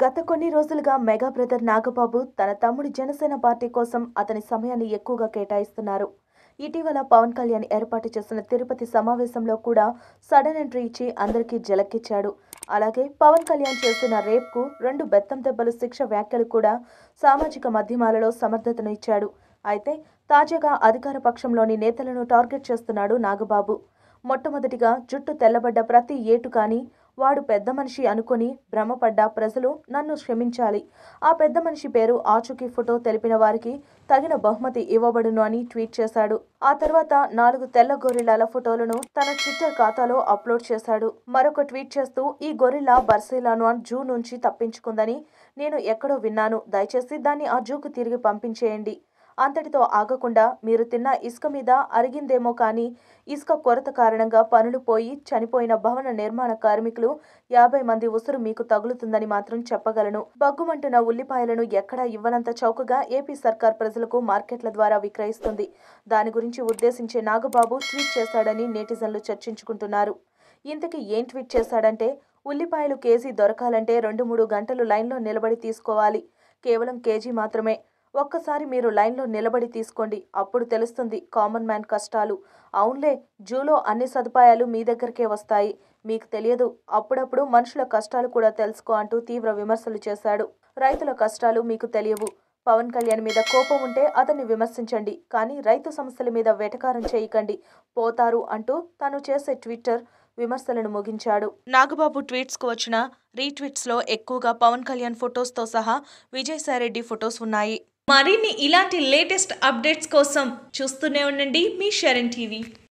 గత కొన్ని రోజులుగా మెగా బ్రదర్ నాగబాబు తన తమ్ముడి జనసేన పార్టీ కోసం అతని సమయాన్ని ఎక్కువగా కేటాయిస్తున్నారు ఇటీవల పవన్ కళ్యాణ్ ఏర్పాటు చేసిన తిరుపతి సమావేశంలో కూడా సడన్ ఎంట్రీ ఇచ్చి అందరికీ జలక్కిచ్చాడు అలాగే పవన్ కళ్యాణ్ చేసిన రేప్కు రెండు బెత్తం దెబ్బలు శిక్ష వ్యాఖ్యలు కూడా సామాజిక మాధ్యమాలలో సమర్థతను ఇచ్చాడు అయితే తాజాగా అధికార పక్షంలోని నేతలను టార్గెట్ చేస్తున్నాడు నాగబాబు మొట్టమొదటిగా జుట్టు తెల్లబడ్డ ప్రతి ఏటు కానీ వాడు పెద్ద మనిషి అనుకుని భ్రమపడ్డ ప్రజలు నన్ను క్షమించాలి ఆ పెద్ద మనిషి పేరు ఆచూకీ ఫోటో తెలిపిన వారికి తగిన బహుమతి ఇవ్వబడును అని ట్వీట్ చేశాడు ఆ తర్వాత నాలుగు తెల్ల గొరిల్లాల ఫోటోలను తన ట్విట్టర్ ఖాతాలో అప్లోడ్ చేశాడు మరొక ట్వీట్ చేస్తూ ఈ గొరిల్లా బర్సిలాను జూ నుంచి తప్పించుకుందని నేను ఎక్కడో విన్నాను దయచేసి దాన్ని ఆ జూకు తిరిగి పంపించేయండి అంతటితో ఆగకుండా మీరు తిన్న ఇసుక మీద అరిగిందేమో కానీ ఇసుక కొరత కారణంగా పనులు పోయి చనిపోయిన భవన నిర్మాణ కార్మికులు యాభై మంది ఉసురు మీకు తగులుతుందని మాత్రం చెప్పగలను బగ్గుమంటున్న ఉల్లిపాయలను ఎక్కడా ఇవ్వనంత చౌకగా ఏపీ సర్కార్ ప్రజలకు మార్కెట్ల ద్వారా విక్రయిస్తుంది దాని గురించి ఉద్దేశించే నాగబాబు ట్వీట్ చేశాడని నెటిజన్లు చర్చించుకుంటున్నారు ఇంతకీ ఏం ట్వీట్ చేశాడంటే ఉల్లిపాయలు కేజీ దొరకాలంటే రెండు మూడు గంటలు లైన్లో నిలబడి తీసుకోవాలి కేవలం కేజీ మాత్రమే ఒక్కసారి మీరు లైన్లో నిలబడి తీసుకోండి అప్పుడు తెలుస్తుంది కామన్ మ్యాన్ కష్టాలు అవునులే జూలో అన్ని సదుపాయాలు మీ దగ్గరికే వస్తాయి మీకు తెలియదు అప్పుడప్పుడు మనుషుల కష్టాలు కూడా తెలుసుకో అంటూ తీవ్ర విమర్శలు చేశాడు రైతుల కష్టాలు మీకు తెలియవు పవన్ కళ్యాణ్ మీద కోపం ఉంటే అతన్ని విమర్శించండి కానీ రైతు సమస్యల మీద వెటకారం చేయకండి పోతారు అంటూ తాను చేసే ట్విట్టర్ విమర్శలను ముగించాడు నాగబాబు ట్వీట్స్ కు వచ్చిన రీట్వీట్స్ లో ఎక్కువగా పవన్ కళ్యాణ్ ఫొటోస్ తో సహా విజయసాయిరెడ్డి ఫొటోస్ ఉన్నాయి మరిన్ని ఇలాంటి లేటెస్ట్ అప్డేట్స్ కోసం చూస్తూనే ఉండండి మీ షరణ్ టీవీ